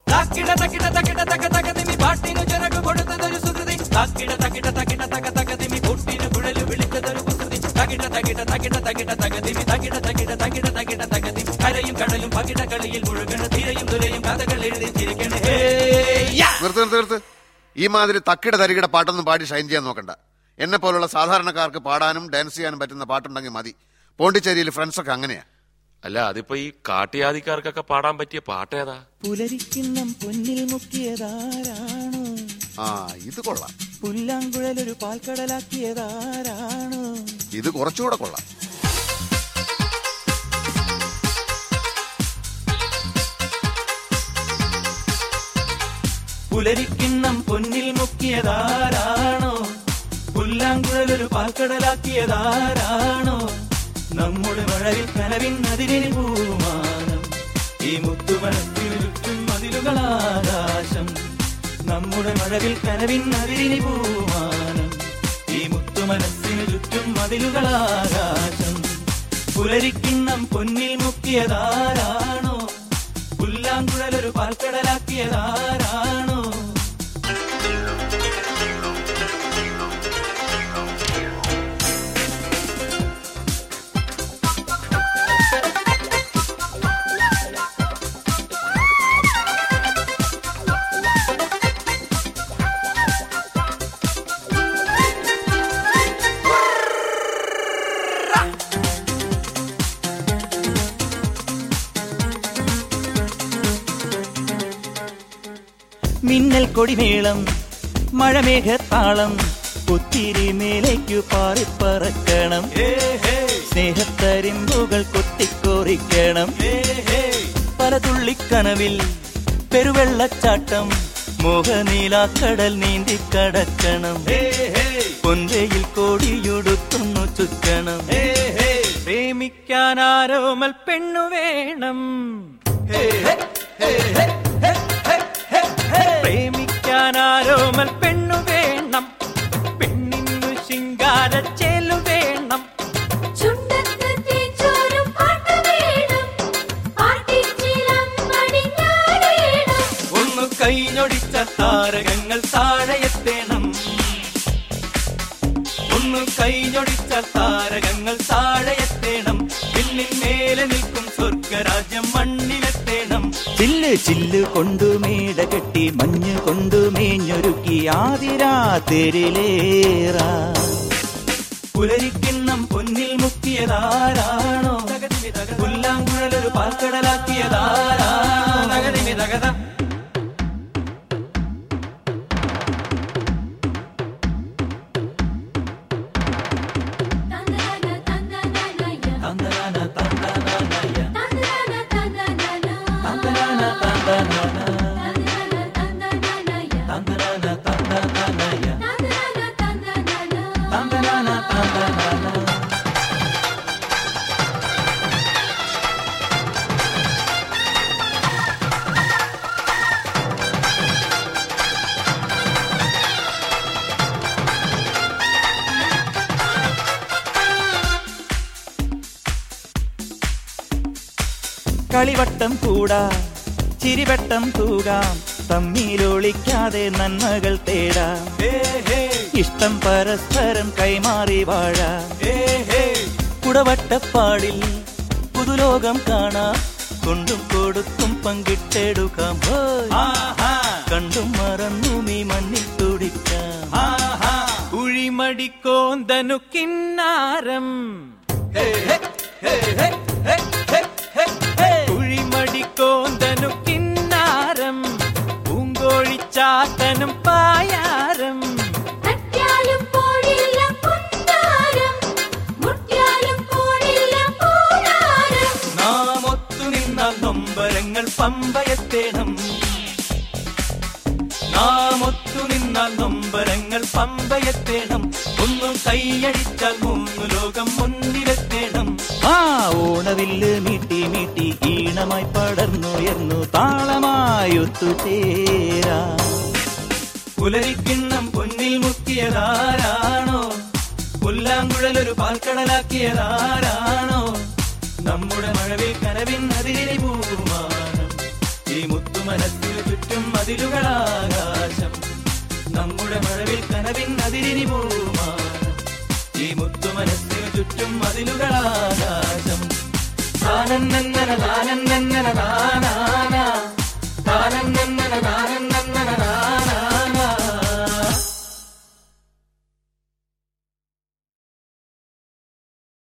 താക്കിട തക്കിട തക്കിട തക തകതിമി പാട്ടിനു ചിറകു കൊടുത്തതൊരു സുകൃതി താക്കിട തക്കിട തക്കിട തക തകതിമി പൊട്ടിനു കുഴലു വിളിച്ചതൊരു കുസൃതി തകിട തകിട തകിട തകിട തകതിമി തകിട തകിട തകിട തകിട തകതിമി കരയും കടലും പകിട കളിയിൽ മുഴുകണ തീരയും തുരയും കഥകൾ എഴുതി ചിരിക്കണ നിർത്ത് നിർത്ത് നിർത്ത് ഈ മാതിരി തക്കിട തരികിട പാട്ടൊന്നും പാടി ഷൈൻ ചെയ്യാൻ നോക്കണ്ട എന്നെ പോലുള്ള സാധാരണക്കാർക്ക് പാടാനും ഡാൻസ് ചെയ്യാനും പറ്റുന്ന പാട്ടുണ്ടെങ്കിൽ മതി പോണ്ടിച്ചേരിയിൽ ഫ്രണ്ട്സൊക്കെ അങ്ങനെയാ അല്ല അതിപ്പോ ഈ കാട്ടിയാദിക്കാർക്കൊക്കെ പാടാൻ പറ്റിയ പാട്ടേതാ പുലരിക്കിണ്ണം പൊന്നിൽ മുക്കിയതാരാണോ ആ ഇത് കൊള്ളാം പുല്ലാങ്കുഴലൊരു പാൽക്കടലാക്കിയതാരാണോ ഇത് കുറച്ചുകൂടെ കൊള്ളാം പുലരിക്കിണ്ണം പൊന്നിൽ മുക്കിയതാരാണോ പുല്ലാങ്കുഴലൊരു പാൽക്കടലാക്കിയതാരാണോ നമ്മുടെ മഴവിൽ കനവിൻ അതിരിന് പൂമാനം ഈ മുത്തുമനത്തിൽ ചുറ്റും മതിലുകളാകാശം നമ്മുടെ മഴവിൽ കനവിൻ അതിരിന് പൂമാനം ഈ മുത്തുമനസ്സിന് ചുറ്റും മതിലുകളാകാശം പുലരിക്കിണ്ണം പൊന്നിൽ മുക്കിയതാരാണോ പുല്ലാങ്കുഴലൊരു പാൽക്കടലാക്കിയതാരാണോ മിന്നൽ കൊടിമേളം മഴമേഘത്താളം ഒത്തിരി മേലേക്കു പാറിപ്പറക്കണം സ്നേഹത്തരിമ്പുകൾ കൊത്തിക്കോറിക്കണം പല തുള്ളിക്കനവിൽ പെരുവെള്ളച്ചാട്ടം മോഹനീലാക്കടൽ നീന്തി കടക്കണം പൊന്തയിൽ കോടിയുടുത്തുന്നു ചുറ്റണം പ്രേമിക്കാനാരോമൽ പെണ്ണു വേണം പ്രേമിക്കാനാരോമൽ പെണ്ണു വേണം പെണ്ണിന്നു ശിങ്കാര ചേലു വേണം ചുണ്ടത്ത് തേച്ചോരും പാട്ട് വേണം പാട്ടിച്ചിലം മണിഞ്ഞാടേണം ഒന്നു കൈഞ്ഞൊടിച്ച താരകങ്ങൾ താഴെയെത്തേണം ഒന്നു കൈഞ്ഞൊടിച്ച താരകങ്ങൾ താഴെയെത്തേണം പിന്നിൽ മേലെ നിൽക്കും സ്വർഗരാജ്യം മണ്ണിലെത്തേണം ചില്ല് ചില്ല് കൊണ്ടു മേട കെട്ടി മഞ്ഞ് കൊണ്ടു മേഞ്ഞൊരുക്കി ആതിരാതിരിലേറാ പുലരിക്കിണ്ണം പൊന്നിൽ മുക്കിയതാരാണോ പുല്ലാങ്കുഴലൊരു പാൽക്കടലാക്കിയതാരാണോ തകതിമി തകത തന്തന തന്തനയ തന്തനാന തന്തനാനയ തന്തന തന്തനന തന്തനാന തന്തനാന തന്തന തന്തനയ തന്തനാന തന്തനാനയ തന്തന തന്തനന തന്തനാന തന്തനാന കളിവട്ടം കൂടാ ചിരിവട്ടം തൂകാം തമ്മിലൊളിക്കാതെ നന്മകൾ തേടാം ഹേ ഹേ ഇഷ്ടം പരസ്പരം കൈമാറി വാഴാം ഹേ ഹേ കുടവട്ടപ്പാടിൽ പുതുലോകം കാണാം കൊണ്ടും കൊടുത്തും പങ്കിട്ടെടുക്കാം ഹോയ്. ആഹാ കണ്ടും മറന്നും ഈ മണ്ണിൽ തുടിക്കാം ആഹാ കുഴിമടിക്കോന്തനു കിന്നാരം ഹേ ഹേ ഹേ ഹേ ഹേ ഹേ ഹേ ഹേ കുഴിമടിക്കോന്തനു കിന്നാരം പൂങ്കോഴിച്ചാത്തനും പായാരം തട്ടിയാലും പോടില്ല പുന്നാരം മുട്ടിയാലും പോടില്ല പൂനാരം നാം ഒത്തു നിന്നാൽ നൊമ്പരങ്ങൾ പമ്പയെത്തേണം നാം ഒത്തു നിന്നാൽ നൊമ്പരങ്ങൾ പമ്പയെത്തേണം ഒന്നു കൈയടിച്ചാൽ മൂന്നു ലോകം മുന്നിലെത്തേണം ആ ഓണവില്ല് മീട്ടി മീട്ടി ഈണമായി പടർന്നുയർന്നു താളമായി ഒത്തുചേരാ പുലരിക്കിണ്ണം പൊന്നിൽ മുക്കിയതാരാണോ പുല്ലാങ്കുഴലൊരു പാൽക്കടലാക്കിയതാരാണോ നമ്മുടെ മഴവിൽ കനവിൻ അതിരി പൂമാനം ഈ മുത്തുമനസ്സിന് ചുറ്റും മതിലുകളാകാശം നമ്മുടെ മഴവിൽ കനവിൻ അതിരിനി പൂമാനം ഈ മുത്തു മനസ്സിനു ചുറ്റും മതിലുകളാകാശം താനന്നന താനന്നന താനാന താനന്നന താനന്ന